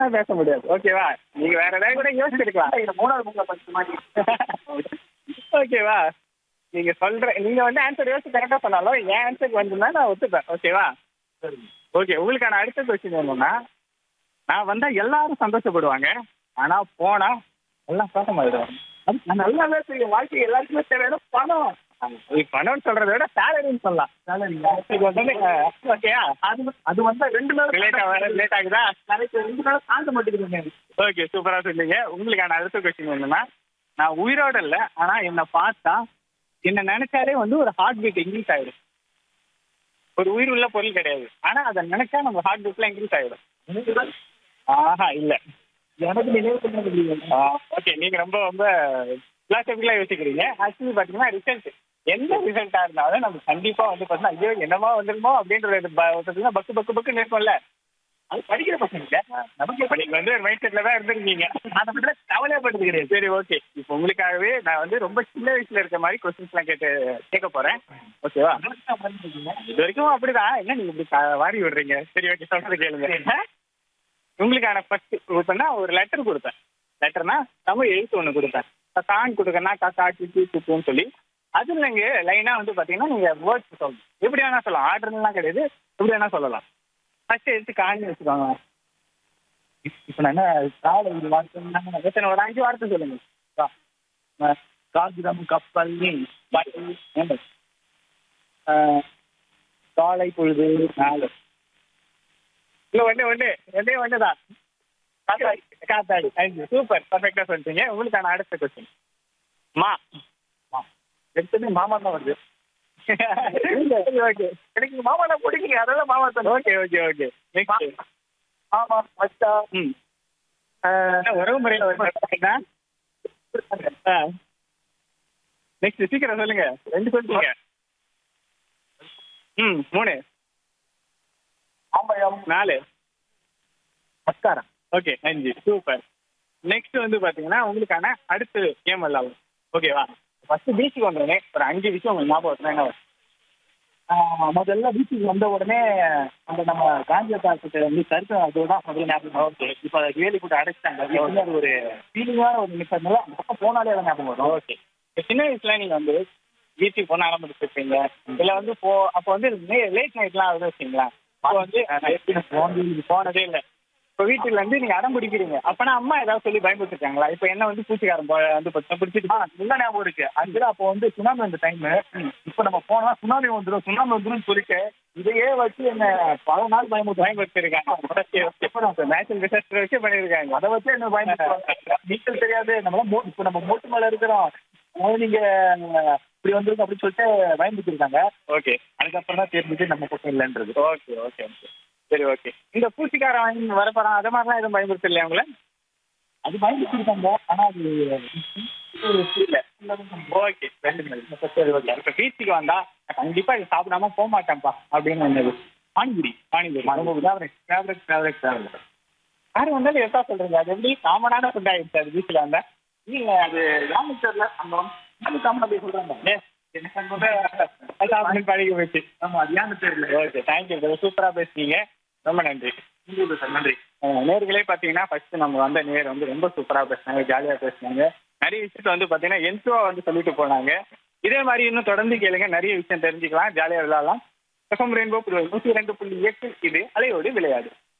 பேச முடியாது ஓகேவா நீங்க வேற ஏதாவது கூட யோசிச்சிருக்கலாம் இந்த மூணாவது புக்ல படிச்ச மாதிரி ஓகேவா நீங்க சொல்ற நீங்க வந்து ஆன்சர் யோசிச்சு கரெக்டா சொன்னாலும் என் ஆன்சருக்கு வந்துன்னா நான் ஒத்துப்பேன் ஓகேவா ஓகே உங்களுக்கான அடுத்த கொஸ்டின் என்னன்னா நான் வந்தா எல்லாரும் சந்தோஷப்படுவாங்க ஆனா போனா எல்லாம் சோகமாயிடுவாங்க அது நான் நல்லாவே தெரியும் வாழ்க்கை எல்லாருக்குமே தேவையான பணம் இது பணம்னு சொல்றதை விட சேலரின்னு சொல்லலாம் இது வந்து ஓகேயா அது அது வந்து ரெண்டு நாள் லேட் ஆக லேட் ஆகுதா கரெக்ட் ரெண்டு நாள் தாண்ட மாட்டேங்குதுங்க ஓகே சூப்பரா சொன்னீங்க உங்களுக்கான அடுத்த கொஸ்டின் என்னன்னா நான் உயிரோட இல்ல ஆனா என்ன பார்த்தா என்ன நினைச்சாலே வந்து ஒரு ஹார்ட் பீட் இன்க்ரீஸ் ஆயிடும் ஒரு உயிர் உள்ள பொருள் கிடையாது ஆனா அதை நினைச்சா நம்ம ஹார்ட் பீட்ல இன்க்ரீஸ் ஆயிடும் ஆஹா இல்ல எனக்கு நினைவு பண்ண முடியல ஓகே நீங்க ரொம்ப ரொம்ப பிலாசபிக்கலா யோசிக்கிறீங்க ஆக்சுவலி பாத்தீங்கன்னா ரிசல்ட் எந்த ரிசல்ட்டா இருந்தாலும் நம்ம கண்டிப்பா வந்து பாத்தீங்கன்னா ஐயோ என்னமா வந்துருமோ அப்படின்றது ப- பாத்தீங்கன்னா பக்கு பக்கு பக்குன்னு இருக்கும்ல அது படிக்கிற பசங்க நமக்கு இப்ப நீங்க வந்து ஒரு மைண்ட் செட்ல தான் இருந்திருக்கீங்க அதை பத்தி கவலைப்பட்டது கிடையாது சரி ஓகே இப்போ உங்களுக்காகவே நான் வந்து ரொம்ப சின்ன வயசுல இருக்க மாதிரி கொஸ்டின்ஸ் எல்லாம் கேட்டு கேட்க போறேன் ஓகேவா இது வரைக்கும் அப்படிதான் என்ன நீங்க இப்படி க- வாரி விடுறீங்க சரி ஓகே சொல்றது கேளுங்க உங்களுக்கான ஃபர்ஸ்ட் கொடுத்தேன்னா ஒரு லெட்டர் கொடுப்பேன் லெட்டர்னா தமிழ் எழுத்து ஒன்று கொடுப்பேன் இப்போ கான் கொடுக்கறனா காக்கா கிட்டி குப்புன்னு சொல்லி அதுல நீங்க லைனா வந்து பாத்தீங்கன்னா நீங்க வேர்ட்ஸ் சொல்லணும் எப்படி வேணா சொல்லலாம் ஆர்டர்லாம் கிடையாது எப்படி வேணா சொல்லலாம் ஃபர்ஸ்ட் எடுத்து காணி வச்சுக்கோங்க இப்போ நான் என்ன காலை இது வார்த்தை எத்தனை ஒரு அஞ்சு வார்த்தை சொல்லுங்க கா- அஹ் காகிதம் கப்பல் மீன் படகு, ஏம்பல். அஹ் காலை பொழுது நாலு இல்ல ஒண்ணு ஒண்ணு ஒண்ணே ஒண்ணுதான் காத்தாடி காத்தாடி அஞ்சு சூப்பர் பர்ஃபெக்டா சொல்லிட்டீங்க உங்களுக்கான அடுத்த கொஸ்டின் மா எடுத்தது மாமா தான் வருது ஓகே எனக்கு மாமா தான் பிடிக்குங்க அதெல்லாம் மாமா தான் ஓகே ஓகே ஓகே நெக்ஸ்ட் மாமா மச்சா ம் என்ன உறவு முறையில வருதுன்னா நெக்ஸ்ட் சீக்கிரம் சொல்லுங்க ரெண்டு சொல்லுங்க ம் மூணு ஆம்பயம் நாலு மஸ்காரா ஓகே அஞ்சு சூப்பர் நெக்ஸ்ட் வந்து பாத்தீங்கன்னா உங்களுக்கான அடுத்த கேம் விளாடும் ஓகேவா ஃபர்ஸ்ட் பீச்சுக்கு வந்தோடனே ஒரு அஞ்சு விஷயம் உங்களுக்கு ஞாபகம் வருதுன்னா என்ன வரும் ஆஹ் முதல்ல வீட்டுக்கு வந்த உடனே அந்த நம்ம காஞ்சி தாக்கத்தை வந்து கருத்து அதுதான் முதல்ல ஞாபகம் ஓகே இப்போ அதை வேலி கூட அடைச்சிட்டாங்க அது அது ஒரு ஃபீலிங்கான ஒரு நிமிஷம்னால அந்த பக்கம் போனாலே அதை ஞாபகம் வரும் ஓகே இப்போ சின்ன வயசுல நீங்க வந்து பீச்சுக்கு போன ஆரம்பிச்சிருப்பீங்க இல்ல வந்து போ அப்போ வந்து லேட் நைட்லாம் ஆகுது வச்சுங்களா அப்போ வந்து போனது போனதே இல்லை இப்போ வீட்டுல இருந்து நீங்க அடம் பிடிக்கிறீங்க அப்பனா அம்மா ஏதாவது சொல்லி பயன்படுத்திருக்காங்களா இப்போ என்ன வந்து பூச்சிக்காரன் போ- வந்து பத்தி- பிடிச்சிட்டு ஆ, நல்ல ஞாபகம் இருக்கு ஆக்சுவலா அப்போ வந்து சுனாமி வந்த டைம் இப்போ நம்ம போனா சுனாமி வந்துடும் சுனாமி வந்துடும் சொல்லிட்டு இதையே வச்சு என்ன பல நாள் பயமுறுத்து பயன்படுத்திருக்காங்க நேச்சுரல் டிசாஸ்டர் வச்சு பண்ணியிருக்காங்க அதை வச்சு என்ன பயமுறுத்துவாங்க நீச்சல் தெரியாது நம்ம மோ இப்போ நம்ம மோட்டு மேல இருக்கிறோம் அதனால நீங்க இப்படி வந்துருங்க அப்படின்னு சொல்லிட்டு பயந்துருக்காங்க ஓகே அதுக்கப்புறம் தான் தெரிஞ்சுட்டு நம்ம பக்கம் இல்லைன்றது ஓகே ஓகே ஓகே சரி ஓகே இந்த பூச்சிக்காரன் வாங்கி வரப்போறான் அதை மாதிரிலாம் எதுவும் பயன்படுத்தலையா உங்களை அது பயந்துருக்காங்க ஆனா அது இல்ல ஓகே ரெண்டு நிமிஷம். சரி ஓகே இப்போ பீச்சுக்கு வந்தா கண்டிப்பா இது சாப்பிடாம போக மாட்டேன்ப்பா அப்படின்னு என்னது பானிபுரி பானிபுரி ரொம்ப ஃபேவரட் ஃபேவரட் ஃபேவரட் ஃபேவரட் யார் வந்தாலும் எதா சொல்றீங்க அது எப்படி காமனான ஃபுட் ஆயிடுச்சு அது பீச்சில் வந்தா இல்ல அது யாரும் தெரியல அந்த அது காமன் அப்படி சொல்றாங்க ஏ, எனக்கு அங்க வந்து அது சாப்பிட்டு பழகி போச்சு ஆமா அது யாரும் தெரியல ஓகே தேங்க்யூ சூப்பரா பேசுனீங்க ரொம்ப நன்றி உங்களுக்கு சார் நன்றி அஹ் நேர்களே பார்த்தீங்கன்னா ஃபர்ஸ்ட் நம்ம வந்த நேர் வந்து ரொம்ப சூப்பராக பேசினாங்க ஜாலியாக பேசினாங்க நிறைய விஷயத்த வந்து பார்த்தீங்கன்னா என்சுவா வந்து சொல்லிட்டு போனாங்க இதே மாதிரி இன்னும் தொடர்ந்து கேளுங்க நிறைய விஷயம் தெரிஞ்சுக்கலாம் ஜாலியாக விளையாடலாம் எஃப்எம் ரெயின்போ நூற்றி ரெண்டு புள்ளி எட்டு இது அலையோடு விளையாடு